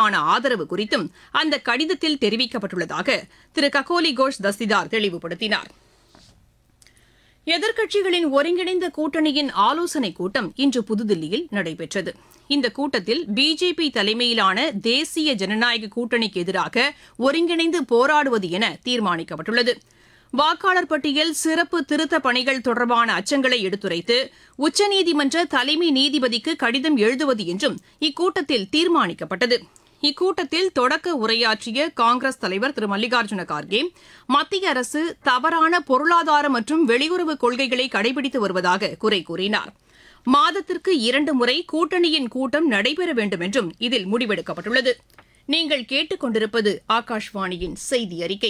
தேர்தலுக்கான ஆதரவு குறித்தும் அந்த கடிதத்தில் தெரிவிக்கப்பட்டுள்ளதாக திரு ககோலி கோஷ் தஸ்திதார் தெளிவுபடுத்தினார் எதிர்க்கட்சிகளின் ஒருங்கிணைந்த கூட்டணியின் ஆலோசனைக் கூட்டம் இன்று புதுதில்லியில் நடைபெற்றது இந்த கூட்டத்தில் பிஜேபி தலைமையிலான தேசிய ஜனநாயக கூட்டணிக்கு எதிராக ஒருங்கிணைந்து போராடுவது என தீர்மானிக்கப்பட்டுள்ளது வாக்காளர் பட்டியல் சிறப்பு திருத்த பணிகள் தொடர்பான அச்சங்களை எடுத்துரைத்து உச்சநீதிமன்ற தலைமை நீதிபதிக்கு கடிதம் எழுதுவது என்றும் இக்கூட்டத்தில் தீர்மானிக்கப்பட்டது இக்கூட்டத்தில் தொடக்க உரையாற்றிய காங்கிரஸ் தலைவர் திரு மல்லிகார்ஜுன கார்கே மத்திய அரசு தவறான பொருளாதார மற்றும் வெளியுறவு கொள்கைகளை கடைபிடித்து வருவதாக குறை கூறினார் மாதத்திற்கு இரண்டு முறை கூட்டணியின் கூட்டம் நடைபெற வேண்டும் என்றும் இதில் முடிவெடுக்கப்பட்டுள்ளது நீங்கள் கேட்டுக்கொண்டிருப்பது ஆகாஷ்வாணியின் செய்தி அறிக்கை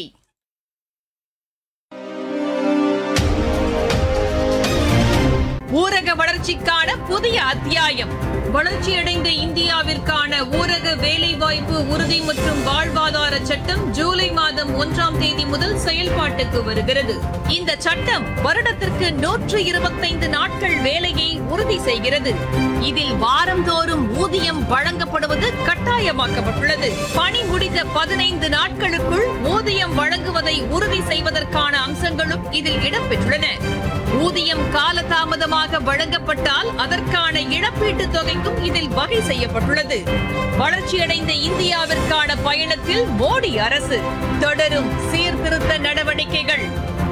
ஊரக வளர்ச்சிக்கான புதிய அத்தியாயம் வளர்ச்சியடைந்த இந்தியாவிற்கான ஊரக வேலைவாய்ப்பு உறுதி மற்றும் வாழ்வாதார சட்டம் ஜூலை மாதம் ஒன்றாம் தேதி முதல் செயல்பாட்டுக்கு வருகிறது இந்த சட்டம் வருடத்திற்கு நூற்று இருபத்தைந்து நாட்கள் வேலையை உறுதி செய்கிறது இதில் வாரந்தோறும் ஊதியம் வழங்கப்படுவது கட்டாயமாக்கப்பட்டுள்ளது பணி முடிந்த பதினைந்து நாட்களுக்குள் ஊதியம் வழங்குவதை உறுதி செய்வதற்கான அம்சங்களும் இதில் இடம்பெற்றுள்ளன ஊதியம் காலதாமதமாக வழங்கப்பட்டால் அதற்கான இழப்பீட்டுத் தொகைக்கும் இதில் வகை செய்யப்பட்டுள்ளது வளர்ச்சியடைந்த இந்தியாவிற்கான பயணத்தில் மோடி அரசு தொடரும் சீர்திருத்த நடவடிக்கைகள்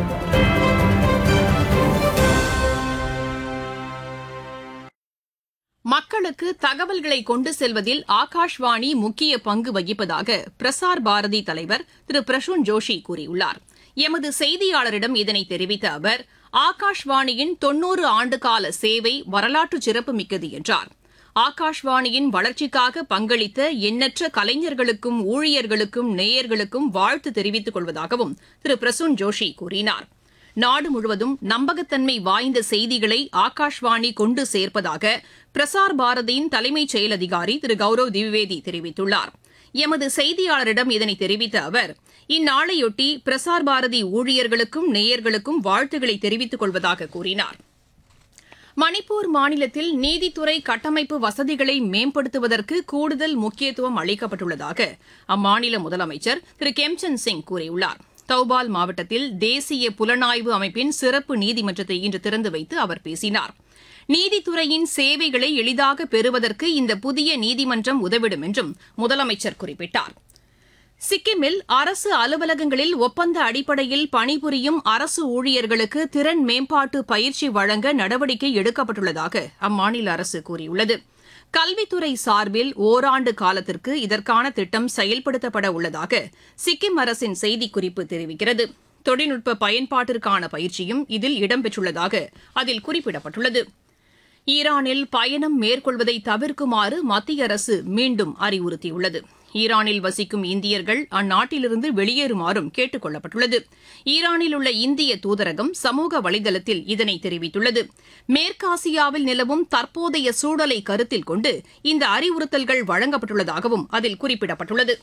மக்களுக்கு தகவல்களை கொண்டு செல்வதில் ஆகாஷ்வாணி முக்கிய பங்கு வகிப்பதாக பிரசார் பாரதி தலைவர் திரு பிரசூன் ஜோஷி கூறியுள்ளார் எமது செய்தியாளரிடம் இதனை தெரிவித்த அவர் ஆகாஷ்வாணியின் தொன்னூறு ஆண்டுகால சேவை வரலாற்று சிறப்புமிக்கது என்றார் ஆகாஷ்வாணியின் வளர்ச்சிக்காக பங்களித்த எண்ணற்ற கலைஞர்களுக்கும் ஊழியர்களுக்கும் நேயர்களுக்கும் வாழ்த்து தெரிவித்துக் கொள்வதாகவும் திரு பிரசூன் ஜோஷி கூறினார் நாடு முழுவதும் நம்பகத்தன்மை வாய்ந்த செய்திகளை ஆகாஷ்வாணி கொண்டு சேர்ப்பதாக பிரசார் பாரதியின் தலைமைச் செயல் அதிகாரி திரு கௌரவ் திவிவேதி தெரிவித்துள்ளார் எமது செய்தியாளரிடம் இதனை தெரிவித்த அவர் இந்நாளையொட்டி பிரசார் பாரதி ஊழியர்களுக்கும் நேயர்களுக்கும் வாழ்த்துக்களை தெரிவித்துக் கொள்வதாக கூறினார் மணிப்பூர் மாநிலத்தில் நீதித்துறை கட்டமைப்பு வசதிகளை மேம்படுத்துவதற்கு கூடுதல் முக்கியத்துவம் அளிக்கப்பட்டுள்ளதாக அம்மாநில முதலமைச்சர் திரு கெம்சந்த் சிங் கூறியுள்ளார் தௌபால் மாவட்டத்தில் தேசிய புலனாய்வு அமைப்பின் சிறப்பு நீதிமன்றத்தை இன்று திறந்து வைத்து அவர் பேசினார் நீதித்துறையின் சேவைகளை எளிதாக பெறுவதற்கு இந்த புதிய நீதிமன்றம் உதவிடும் என்றும் முதலமைச்சர் குறிப்பிட்டார் சிக்கிமில் அரசு அலுவலகங்களில் ஒப்பந்த அடிப்படையில் பணிபுரியும் அரசு ஊழியர்களுக்கு திறன் மேம்பாட்டு பயிற்சி வழங்க நடவடிக்கை எடுக்கப்பட்டுள்ளதாக அம்மாநில அரசு கூறியுள்ளது கல்வித்துறை சார்பில் ஓராண்டு காலத்திற்கு இதற்கான திட்டம் செயல்படுத்தப்பட உள்ளதாக சிக்கிம் அரசின் செய்திக்குறிப்பு தெரிவிக்கிறது தொழில்நுட்ப பயன்பாட்டிற்கான பயிற்சியும் இதில் இடம்பெற்றுள்ளதாக அதில் குறிப்பிடப்பட்டுள்ளது ஈரானில் பயணம் மேற்கொள்வதை தவிர்க்குமாறு மத்திய அரசு மீண்டும் அறிவுறுத்தியுள்ளது ஈரானில் வசிக்கும் இந்தியர்கள் அந்நாட்டிலிருந்து வெளியேறுமாறும் கேட்டுக் கொள்ளப்பட்டுள்ளது ஈரானில் உள்ள இந்திய தூதரகம் சமூக வலைதளத்தில் இதனை தெரிவித்துள்ளது மேற்காசியாவில் நிலவும் தற்போதைய சூழலை கருத்தில் கொண்டு இந்த அறிவுறுத்தல்கள் வழங்கப்பட்டுள்ளதாகவும் அதில் குறிப்பிடப்பட்டுள்ளது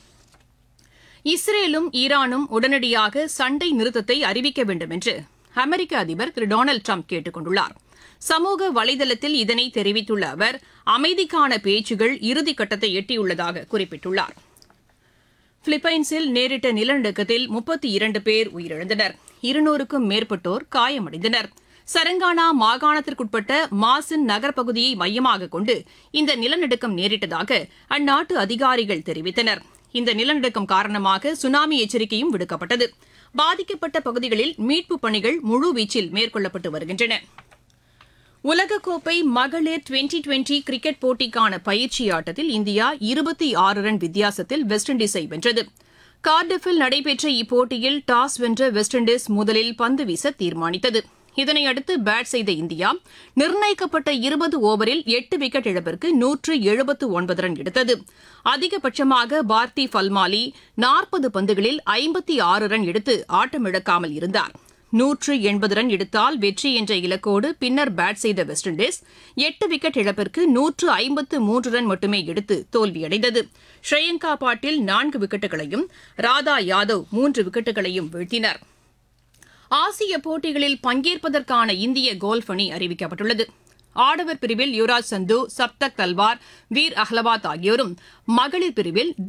இஸ்ரேலும் ஈரானும் உடனடியாக சண்டை நிறுத்தத்தை அறிவிக்க வேண்டும் என்று அமெரிக்க அதிபர் திரு டொனால்டு ட்ரம்ப் கேட்டுக் கொண்டுள்ளார் சமூக வலைதளத்தில் இதனை தெரிவித்துள்ள அவர் அமைதிக்கான பேச்சுகள் இறுதிக்கட்டத்தை எட்டியுள்ளதாக குறிப்பிட்டுள்ளார் பிலிப்பைன்ஸில் நேரிட்ட நிலநடுக்கத்தில் முப்பத்தி இரண்டு பேர் உயிரிழந்தனர் இருநூறுக்கும் மேற்பட்டோர் காயமடைந்தனர் சரங்கானா மாகாணத்திற்குட்பட்ட மாசின் நகர்ப்பகுதியை மையமாக கொண்டு இந்த நிலநடுக்கம் நேரிட்டதாக அந்நாட்டு அதிகாரிகள் தெரிவித்தனர் இந்த நிலநடுக்கம் காரணமாக சுனாமி எச்சரிக்கையும் விடுக்கப்பட்டது பாதிக்கப்பட்ட பகுதிகளில் மீட்புப் பணிகள் முழுவீச்சில் மேற்கொள்ளப்பட்டு வருகின்றன உலகக்கோப்பை மகளிர் டுவெண்டி டுவெண்டி கிரிக்கெட் போட்டிக்கான பயிற்சி ஆட்டத்தில் இந்தியா இருபத்தி ஆறு ரன் வித்தியாசத்தில் வெஸ்ட் இண்டீஸை வென்றது கார்டிஃபில் நடைபெற்ற இப்போட்டியில் டாஸ் வென்ற வெஸ்ட் இண்டீஸ் முதலில் பந்து வீச தீர்மானித்தது இதனையடுத்து பேட் செய்த இந்தியா நிர்ணயிக்கப்பட்ட இருபது ஓவரில் எட்டு விக்கெட் இழப்பிற்கு நூற்று எழுபத்து ஒன்பது ரன் எடுத்தது அதிகபட்சமாக பார்த்தி ஃபல்மாலி நாற்பது பந்துகளில் ஐம்பத்தி ஆறு ரன் எடுத்து ஆட்டமிழக்காமல் இருந்தார் நூற்று எண்பது ரன் எடுத்தால் வெற்றி என்ற இலக்கோடு பின்னர் பேட் செய்த வெஸ்ட் இண்டீஸ் எட்டு விக்கெட் இழப்பிற்கு நூற்று ஐம்பத்து மூன்று ரன் மட்டுமே எடுத்து தோல்வியடைந்தது ஸ்ரேயங்கா பாட்டில் நான்கு விக்கெட்டுகளையும் ராதா யாதவ் மூன்று விக்கெட்டுகளையும் வீழ்த்தினர் ஆசிய போட்டிகளில் பங்கேற்பதற்கான இந்திய கோல்ஃப் அணி அறிவிக்கப்பட்டுள்ளது ஆடவர் பிரிவில் யுவராஜ் சந்து சப்தக் தல்வார் வீர் அஹ்லவாத் ஆகியோரும் மகளிர் பிரிவில்